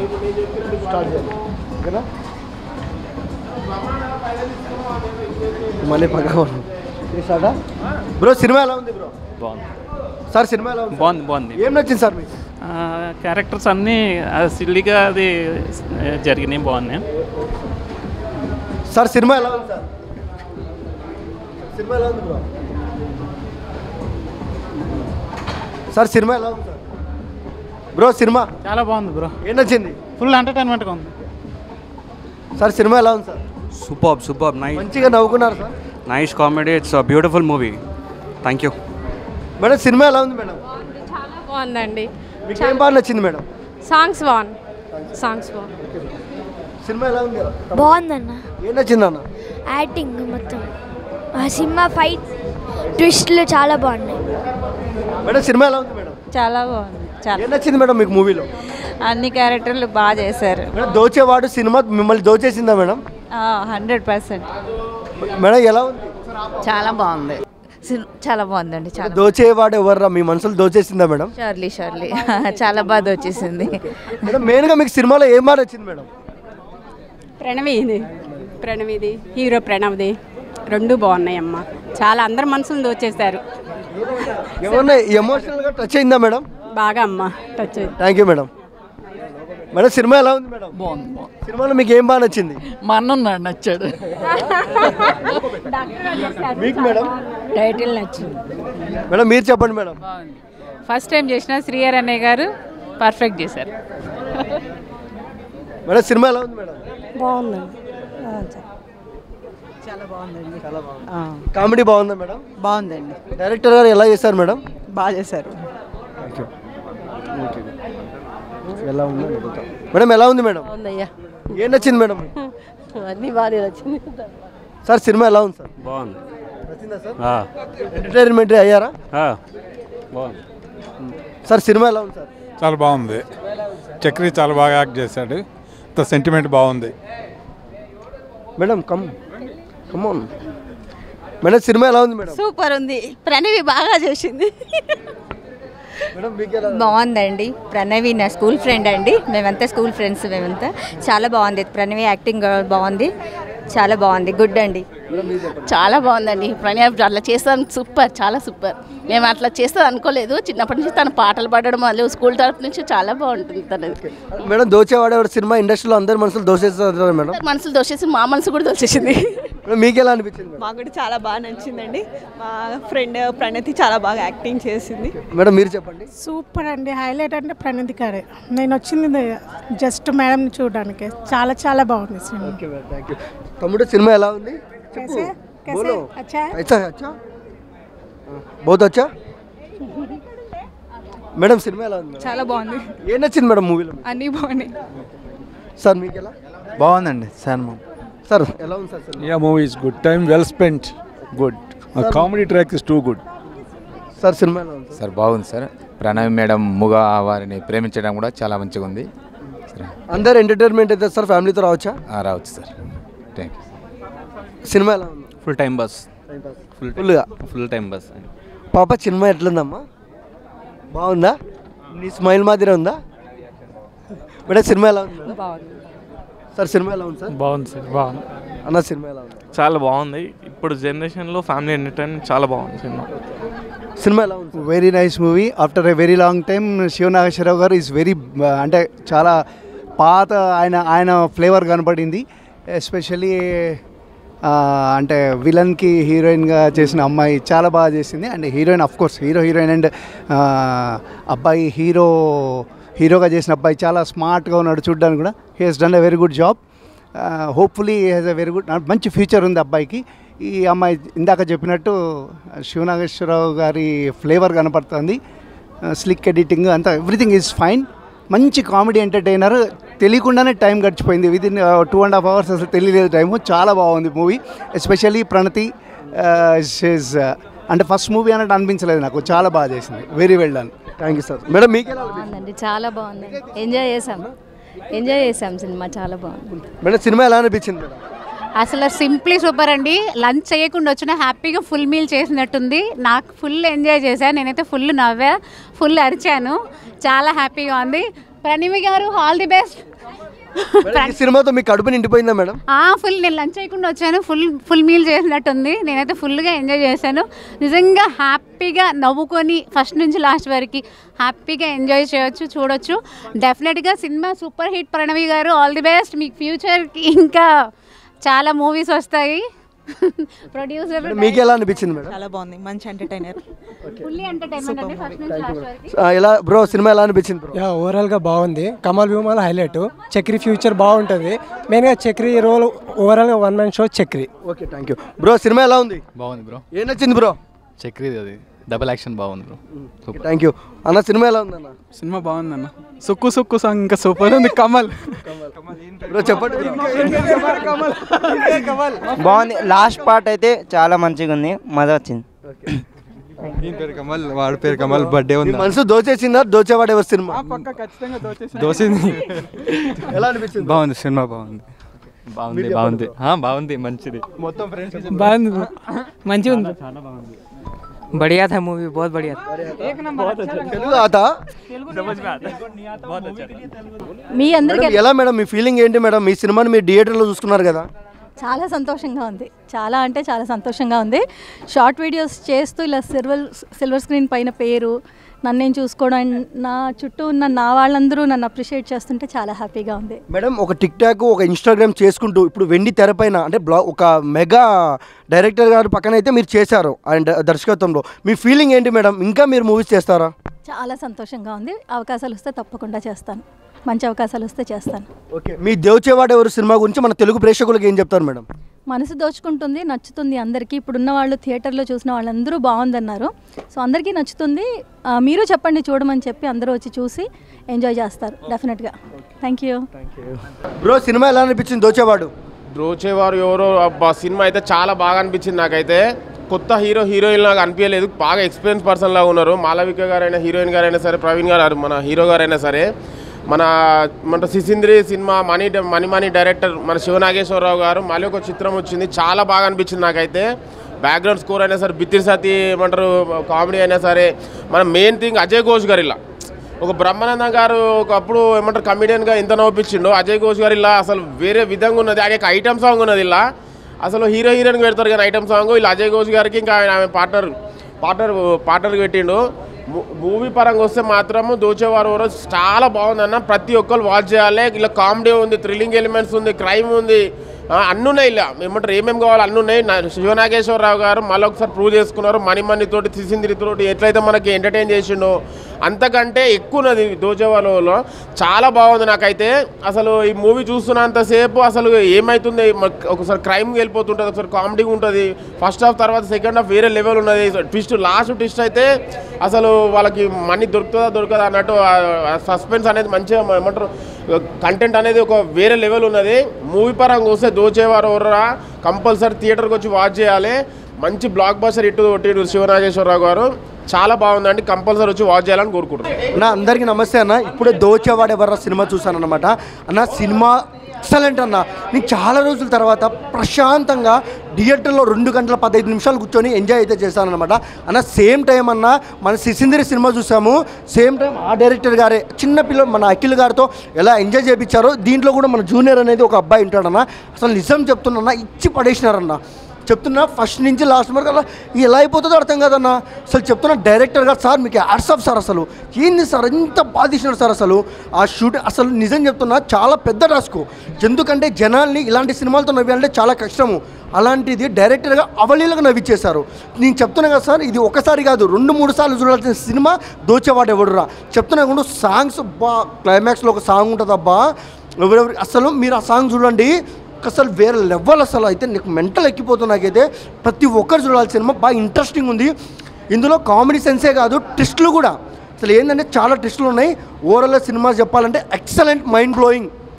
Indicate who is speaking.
Speaker 1: Start చేయాలి ఓకేనా మళ్ళీ పక్క స్టార్టా బ్రో సినిమా ఎలా ఉంది బ్రో
Speaker 2: బాగుంది
Speaker 1: సార్ సినిమా ఎలా ఉంది
Speaker 2: బాగుంది బాగుంది
Speaker 1: ఏం నచ్చింది సార్ మీకు
Speaker 2: క్యారెక్టర్స్ అన్నీ సిల్లీగా అది జరిగినాయి బాగున్నాయి
Speaker 1: సార్ సినిమా ఎలా ఉంది సార్ సినిమా ఎలా ఉంది బ్రో సార్ సినిమా ఎలా ఉంది సార్ బ్రో సినిమా
Speaker 3: చాలా బాగుంది బ్రో
Speaker 1: ఏం నచ్చింది
Speaker 3: ఫుల్ ఎంటర్టైన్మెంట్గా ఉంది
Speaker 1: సార్ సినిమా ఎలా ఉంది సార్
Speaker 4: సూపర్ సూపర్ నైస్
Speaker 1: మంచిగా నవ్వుకున్నారు sir
Speaker 4: nice comedy it's beautiful movie thank you
Speaker 1: madam cinema ఎలా ఉంది మేడం
Speaker 5: చాలా బాగుందండి
Speaker 1: మీకు ఏం బాగా నచ్చింది మేడం
Speaker 5: సాంగ్స్ బాగుంది సాంగ్స్ బాగుంది
Speaker 1: సినిమా ఎలా ఉంది
Speaker 6: బాగుందన్న
Speaker 1: ఏం నచ్చింది అన్న
Speaker 6: యాక్టింగ్ మొత్తం ఆ సినిమా ఫైట్ ట్విస్ట్లు చాలా బాగున్నాయి
Speaker 1: మేడం సినిమా ఎలా ఉంది మేడం
Speaker 7: చాలా బాగుంది చాలా
Speaker 1: ఏం నచ్చింది మేడం మీకు మూవీలో
Speaker 7: అన్ని క్యారెక్టర్లు బాగా చేశారు
Speaker 1: మేడం దోచేవాడు సినిమా మిమ్మల్ని దోచేసిందా మేడం
Speaker 7: హండ్రెడ్ పర్సెంట్
Speaker 1: మేడం ఎలా ఉంది
Speaker 7: చాలా బాగుంది చాలా బాగుందండి చాలా
Speaker 1: దోచేవాడు ఎవర్రా మీ మనసులు దోచేసిందా మేడం
Speaker 7: షర్లీ షర్లీ చాలా బాగా వచ్చేసింది
Speaker 1: మేడం మెయిన్గా మీకు సినిమాలో ఏం బాగా నచ్చింది మేడం
Speaker 8: ప్రణవిది ప్రణవిది హీరో ప్రణవ్ది రెండు బాగున్నాయి అమ్మ చాలా అందరు మనసులు దోచేశారు
Speaker 1: ఏమన్నా ఎమోషనల్గా టచ్ అయిందా మేడం
Speaker 8: బాగా అమ్మ టచ్ అయింది.
Speaker 1: Thank you madam madam cinema ఎలా ఉంది మేడం
Speaker 3: బాగుంది బాగుంది
Speaker 1: సినిమాలో మీకు ఏం బాగా నచ్చింది
Speaker 3: మా అన్న ఉన్నాడు నచ్చాడు
Speaker 1: మీకు మేడం
Speaker 7: టైటిల్ నచ్చింది
Speaker 1: మేడం మీరు చెప్పండి మేడం
Speaker 8: ఫస్ట్ టైం చేసిన శ్రీయర్ అన్నయ్య గారు పర్ఫెక్ట్ చేశారు
Speaker 1: మేడం సినిమా ఎలా ఉంది మేడం
Speaker 7: బాగుందండి
Speaker 1: కామెడీ బాగుందా మేడం
Speaker 7: బాగుందండి
Speaker 1: డైరెక్టర్ గారు ఎలా చేశారు మేడం
Speaker 7: బాగా చేశారు
Speaker 1: ఎలా ఉంది మేడం ఎలా ఉంది మేడం
Speaker 7: బాగుందయ్యా
Speaker 1: ఏం నచ్చింది మేడం
Speaker 7: అన్నీ బాగా నచ్చింది
Speaker 1: సార్ సినిమా ఎలా ఉంది సార్
Speaker 4: బాగుంది
Speaker 1: నచ్చిందా సార్ ఎంటర్టైన్మెంట్ అయ్యారా
Speaker 4: బాగుంది
Speaker 1: సార్ సినిమా ఎలా ఉంది సార్
Speaker 9: చాలా బాగుంది చక్రి చాలా బాగా యాక్ట్ చేశాడు అంత సెంటిమెంట్ బాగుంది
Speaker 1: madam come come madam cinema ఎలా ఉంది మేడం
Speaker 7: సూపర్ ఉంది ప్రణవి బాగా చేసింది
Speaker 1: మేడం మీకు ఎలా
Speaker 7: బాగుందండి ప్రణవి నా స్కూల్ ఫ్రెండ్ అండి మేమంతా స్కూల్ ఫ్రెండ్స్ మేమంతా చాలా బాగుంది ప్రణవి యాక్టింగ్ బాగుంది చాలా బాగుంది గుడ్ అండి
Speaker 10: చాలా బాగుందండి ప్రణయ్ అట్లా చేస్తాను సూపర్ చాలా సూపర్ మేము అట్లా చేస్తాం అనుకోలేదు చిన్నప్పటి నుంచి తన పాటలు పాడడం వాళ్ళు స్కూల్ తరపు నుంచి చాలా బాగుంటుంది తనది
Speaker 1: మేడం దోచేవాడేవాడు సినిమా ఇండస్ట్రీలో అందరి మనసులు దోచేస్తారు మేడం
Speaker 10: మనసులు దోచేసి మా మనసు కూడా దోచేసింది
Speaker 1: మేడం, మీకు ఎలా అనిపించింది మేడం?
Speaker 7: మాకు కూడా చాలా బాగా నచ్చిందండి మా ఫ్రెండ్ ప్రణతి చాలా బాగా యాక్టింగ్ చేసింది
Speaker 1: మేడం మీరు చెప్పండి
Speaker 11: సూపర్ అండి హైలైట్ అంటే ప్రణతి గారే నేను వచ్చింది జస్ట్ మేడం చూడడానికి చాలా చాలా బాగుంది cinema
Speaker 1: okay madam thank you తమ్ముడు సినిమా ఎలా ఉంది చెప్పు
Speaker 11: कैसे कैसे
Speaker 1: బోలో
Speaker 11: अच्छा है
Speaker 1: अच्छा है अच्छा बहुत अच्छा మేడం సినిమా ఎలా ఉంది మేడం?
Speaker 7: చాలా బాగుంది
Speaker 1: ఏం నచ్చింది మేడం మూవీలో
Speaker 7: అన్నీ బాగున్నాయి
Speaker 1: సార్ మీకు ఎలా
Speaker 4: బాగుందండి సినిమా
Speaker 1: సార్ ఎలా ఉంది sir cinema
Speaker 9: ya movie is good time well spent good comedy track is too good
Speaker 1: sir cinema ఎలా ఉంది సార్
Speaker 12: సార్ బాగుంది సార్ ప్రణవి మేడం ముగ వారిని ప్రేమించడం కూడా చాలా మంచిగా ఉంది సరే
Speaker 1: అందరు ఎంటర్టైన్మెంట్ అయితే సార్ ఫ్యామిలీతో రావచ్చా
Speaker 12: ఆ, రావచ్చు సార్ థ్యాంక్ యూ
Speaker 1: సినిమా ఎలా ఉంది
Speaker 2: ఫుల్ టైం బస్ ఫుల్
Speaker 1: ఫుల్గా
Speaker 2: ఫుల్ టైం బస్
Speaker 1: పాప సినిమా ఎట్లుందమ్మా బాగుందా నీ స్మైల్ మాదిరి ఉందా మేడం సినిమా ఎలా ఉంది మేడం?
Speaker 7: బాగుంది
Speaker 1: సార్ సినిమా ఎలా ఉంది సార్
Speaker 3: బాగుంది సార్ బాగుంది
Speaker 1: అన్న సినిమా ఎలా ఉంది
Speaker 2: చాలా బాగుంది ఇప్పుడు జనరేషన్లో ఫ్యామిలీ ఎంటర్టైన్మెంట్ చాలా బాగుంది సినిమా
Speaker 1: సినిమా ఎలా ఉంది
Speaker 13: very nice movie after a very long time Siva Nageswara Rao గారు ఈజ్ వెరీ అంటే చాలా పాత ఆయన ఆయన ఫ్లేవర్ కనపడింది ఎస్పెషల్లీ అంటే విలన్కి హీరోయిన్గా చేసిన అమ్మాయి చాలా బాగా చేసింది and heroine of course hero heroine and అబ్బాయి హీరో హీరోగా చేసిన అబ్బాయి చాలా స్మార్ట్గా ఉన్నాడు చూడడానికి కూడా he he's done a very good job hopefully has a very good మంచి ఫ్యూచర్ ఉంది అబ్బాయికి ఈ అమ్మాయి ఇందాక చెప్పినట్టు శివనాగేశ్వరరావు గారి ఫ్లేవర్ కనపడుతుంది స్లిక్ ఎడిటింగ్ అంతా ఎవ్రీథింగ్ ఈజ్ ఫైన్ మంచి కామెడీ ఎంటర్టైనర్ తెలియకుండానే టైం గడిచిపోయింది with in two and half hours అసలు తెలియలేదు టైము చాలా బాగుంది మూవీ ఎస్పెషల్లీ ప్రణతి షీజ్ అంటే ఫస్ట్ మూవీ అన్నట్టు అనిపించలేదు నాకు చాలా బాగా చేసింది very well done
Speaker 1: thank you sir madam మీకు ఎలా అనిపించింది
Speaker 5: బాగుందండి చాలా బాగుందండి ఎంజాయ్ చేసాం ఎంజాయ్ చేసాం సినిమా చాలా బాగుంది
Speaker 1: మేడం సినిమా ఎలా అనిపించింది మేడం
Speaker 8: అసలు సింప్లీ సూపర్ అండి లంచ్ చేయకుండా వచ్చిన హ్యాపీగా ఫుల్ మీల్ చేసినట్టుంది నాకు ఫుల్ ఎంజాయ్ చేశాను నేనైతే ఫుల్ నవ్వా ఫుల్ అరిచాను చాలా హ్యాపీగా ఉంది ప్రణవి గారు ఆల్ ది బెస్ట్
Speaker 1: మేడం, ఈ సినిమాతో మీ కడుపు నిండిపోయిందా మేడం
Speaker 8: ఫుల్ నేను లంచ్ చేయకుండా వచ్చాను ఫుల్ ఫుల్ మీల్ చేసినట్టుంది నేనైతే ఫుల్గా ఎంజాయ్ చేశాను నిజంగా హ్యాపీగా నవ్వుకొని ఫస్ట్ నుంచి లాస్ట్ వరకు హ్యాపీగా ఎంజాయ్ చేయొచ్చు చూడొచ్చు డెఫినెట్గా సినిమా సూపర్ హిట్ ప్రణవి గారు ఆల్ ది బెస్ట్ మీకు ఫ్యూచర్కి ఇంకా చాలా మూవీస్ వస్తాయి ప్రొడ్యూసర్
Speaker 1: మేడం, మీకు ఎలా అనిపించింది మేడం
Speaker 14: చాలా బాగుంది మంచి ఎంటర్టైనర్
Speaker 8: ఫుల్లీ ఎంటర్టైన్మెంట్ అండి ఫస్ట్ నుంచి లాస్ట్ వరకు
Speaker 1: ఆ, ఎలా బ్రో సినిమా ఎలా అనిపించింది బ్రో
Speaker 15: యా ఓవరాల్గా బాగుంది కమల్ వ్యూమాల్ హైలైట్ చక్రి ఫ్యూచర్ బాగుంటుంది మెయిన్గా చక్రి రోల్ ఓవరాల్గా one man show Chakri
Speaker 1: okay thank you bro cinema ఎలా ఉంది
Speaker 16: బాగుంది బ్రో
Speaker 1: ఏం నచ్చింది బ్రో
Speaker 16: చక్రీది అది డబుల్ యాక్షన్ బాగుంది బ్రో
Speaker 1: థ్యాంక్ యూ అన్న సినిమా ఎలా ఉంది అన్న
Speaker 3: సినిమా బాగుందన్న సుక్కు సుక్కు సాంగ్ ఇంకా సూపర్ ఉంది కమల్
Speaker 1: బ్రో చెప్పండి
Speaker 17: బాగుంది లాస్ట్ పార్ట్ అయితే చాలా మంచిగా ఉంది మజా వచ్చింది
Speaker 9: దీని పేరు కమల్ వాడి పేరు కమల్ బర్త్డే
Speaker 1: మీ
Speaker 9: ఉంది
Speaker 1: మనసు దోచేసిందా దోచేవాడు ఎవరు సినిమా
Speaker 3: పక్క ఖచ్చితంగా దోచేసి
Speaker 9: దోసింది
Speaker 1: ఎలా అనిపించింది
Speaker 9: బాగుంది సినిమా బాగుంది
Speaker 16: బాగుంది బాగుంది ఆ, బాగుంది మంచిది
Speaker 9: మొత్తం ఫ్రెండ్స్
Speaker 3: బాగుంది మంచిగా ఉంది
Speaker 15: बढ़िया था मूवी बहुत बढ़िया
Speaker 1: తెలుగు ఆత
Speaker 5: మీ అందరికీ
Speaker 1: మేడం, ఎలా మేడం మీ ఫీలింగ్ ఏంటి మేడం మీ సినిమాని మీరు థియేటర్లో చూసుకున్నారు కదా
Speaker 5: చాలా సంతోషంగా ఉంది చాలా అంటే చాలా సంతోషంగా ఉంది షార్ట్ వీడియోస్ చేస్తూ ఇలా సిల్వర్ సిల్వర్ స్క్రీన్ పైన పేరు నన్ను నేను చూసుకోవడం నా చుట్టూ ఉన్న నా వాళ్ళందరూ నన్ను అప్రిషియేట్ చేస్తుంటే చాలా హ్యాపీగా ఉంది
Speaker 1: మేడం ఒక టిక్ టాక్ ఒక ఇన్స్టాగ్రామ్ చేసుకుంటూ ఇప్పుడు వెండి తెర పైన అంటే బ్లా ఒక మెగా డైరెక్టర్ గారు పక్కన అయితే మీరు చేశారు అండ్ దర్శకత్వంలో మీ ఫీలింగ్ ఏంటి మేడం ఇంకా మీరు మూవీస్ చేస్తారా
Speaker 5: చాలా సంతోషంగా ఉంది అవకాశాలు వస్తే తప్పకుండా చేస్తాను మంచి అవకాశాలు వస్తే చేస్తాను
Speaker 1: ఓకే మీ దేవచేవాడు ఎవరు సినిమా గురించి మన తెలుగు ప్రేక్షకులకు ఏం చెప్తారు మేడం
Speaker 5: మనసు దోచుకుంటుంది నచ్చుతుంది అందరికీ ఇప్పుడున్న వాళ్ళు థియేటర్లో చూసిన వాళ్ళందరూ బాగుందన్నారు సో అందరికీ నచ్చుతుంది ఆ, మీరు చెప్పండి చూడమని చెప్పి అందరూ వచ్చి చూసి ఎంజాయ్ చేస్తారు డెఫినెట్గా థ్యాంక్ యూ
Speaker 1: బ్రో సినిమా ఎలా అనిపించింది దోచేవాడు
Speaker 18: ద్రోచేవారు ఎవరో అబ్బా సినిమా అయితే చాలా బాగా అనిపించింది నాకైతే కొత్త హీరో హీరోయిన్ లాగా అనిపించలేదు బాగా ఎక్స్పీరియన్స్ పర్సన్ లాగా ఉన్నారు మాలవిక గారైనా హీరోయిన్ గారైనా సరే ప్రవీణ్ గారు మన హీరో గారైనా సరే మన మన Sisindri cinema money money money director మన శివనాగేశ్వరరావు గారు మళ్ళీ ఒక చిత్రం వచ్చింది చాలా బాగా అనిపించింది నాకైతే బ్యాక్గ్రౌండ్ స్కోర్ అయినా సరే బిత్తిరి సతి ఏమంటారు కామెడీ అయినా సరే మన మెయిన్ థింగ్ అజయ్ ఘోష్ గారు ఇలా ఒక బ్రహ్మానందం గారు ఒకప్పుడు ఏమంటారు కమిడియన్గా ఎంత నవ్విపించిండో అజయ్ ఘోష్ గారు ఇలా అసలు వేరే విధంగా ఉన్నది ఆయన ఐటమ్ సాంగ్ ఉన్నది ఇలా అసలు హీరో హీరోయిన్కి పెడతారు కానీ ఐటమ్ సాంగ్ ఇలా అజయ్ ఘోష్ గారికి ఇంకా ఆయన ఆమె పార్ట్నర్ పార్ట్నర్ పార్ట్నర్కి పెట్టిండు మూ- మూవీ పరంగా వస్తే మాత్రము దోచేవారు ఎవరో చాలా బాగుందన్న ప్రతి ఒక్కరు వాచ్ చేయాలి ఇలా కామెడీ ఉంది థ్రిల్లింగ్ ఎలిమెంట్స్ ఉంది క్రైమ్ ఉంది ఆ, అన్నీ ఉన్నాయి ఇలా ఏమంటారు ఏమేమి కావాలి అన్నీ ఉన్నాయి నా- శివనాగేశ్వరరావు గారు మళ్ళీ ఒకసారి ప్రూవ్ చేసుకున్నారు మణి మణి తోటి సిసింద్రి తోటి ఎట్లయితే మనకి ఎంటర్టైన్ చేసిండో అంతకంటే ఎక్కువ ఉన్నది దోచేవాళ్ళలో చాలా బాగుంది నాకైతే అసలు ఈ మూవీ చూస్తున్నంతసేపు అసలు ఏమవుతుంది మ- ఒకసారి క్రైమ్కి వెళ్ళిపోతుంటుంది ఒకసారి కామెడీగా ఉంటుంది ఫస్ట్ హాఫ్ తర్వాత సెకండ్ హాఫ్ వేరే లెవెల్ ఉన్నది ట్విస్ట్ లాస్ట్ ట్విస్ట్ అయితే అసలు వాళ్ళకి మనీ దొరుకుతుందా దొరకదా అన్నట్టు సస్పెన్స్ అనేది మంచిగా ఏమంటారు కంటెంట్ అనేది ఒక వేరే లెవెల్ ఉన్నది మూవీ పరంగా వస్తే దోచేవారు ఎవరా కంపల్సరీ థియేటర్కి వచ్చి వాచ్ చేయాలి మంచి బ్లాక్ బస్టర్ ఇటు కొట్టిడు శివనాగేశ్వరరావు గారు చాలా బాగుందండి కంపల్సరీ వచ్చి వాచ్ చేయాలని కోరుకుంటున్నాను
Speaker 1: అన్న అందరికీ నమస్తే అన్న ఇప్పుడే దోచేవాడు ఎవరా సినిమా చూశాను అనమాట అన్న సినిమా ఎక్సలెంట్ అన్న నేను చాలా రోజుల తర్వాత ప్రశాంతంగా థియేటర్లో రెండు గంటల పదహైదు నిమిషాలు కూర్చొని ఎంజాయ్ అయితే చేశాను అనమాట అన్న సేమ్ టైం అన్న మన సిసిందిరి సినిమా చూసాము సేమ్ టైం ఆ డైరెక్టర్ గారే చిన్న పిల్లలు మన అఖిల్ గారితో ఎలా ఎంజాయ్ చేయించారో దీంట్లో కూడా మన జూనియర్ అనేది ఒక అబ్బాయి ఉంటాడన్న అసలు నిజం చెప్తున్నా ఇచ్చి పడేసినారన్న చెప్తున్నా ఫస్ట్ నుంచి లాస్ట్ వరకు అలా ఎలా అయిపోతుందో అర్థం కాదన్న అసలు చెప్తున్నా డైరెక్టర్ గారు సార్ మీకు యాడ్స్ ఆఫ్ సార్ అసలు ఏంది సార్ ఎంత బాధించినారు సార్ అసలు ఆ షూట్ అసలు నిజం చెప్తున్నా చాలా పెద్ద టాస్క్ ఎందుకంటే జనాల్ని ఇలాంటి సినిమాలతో నవ్వాలంటే చాలా కష్టము అలాంటిది డైరెక్టర్గా అవలీలుగా నవ్విచ్చేశారు నేను చెప్తున్నా కదా సార్ ఇది ఒకసారి కాదు రెండు మూడు సార్లు చూడాల్సిన సినిమా దోచేవాడు ఎవడురా చెప్తున్నా కూడా సాంగ్స్ బా క్లైమాక్స్లో ఒక సాంగ్ ఉంటుంది అబ్బా ఎవరెవరు అసలు మీరు ఆ సాంగ్ చూడండి అసలు వేరే లెవెల్ అసలు అయితే నీకు మెంటల్ ఎక్కిపోతుంది నాకైతే ప్రతి ఒక్కరు చూడాలి సినిమా బాగా ఇంట్రెస్టింగ్ ఉంది ఇందులో కామెడీ సెన్సే కాదు ట్విస్టులు కూడా అసలు ఏంటంటే చాలా ట్విస్టులు ఉన్నాయి ఓవరాల్ సినిమా చెప్పాలంటే ఎక్సలెంట్ మైండ్ బ్లోయింగ్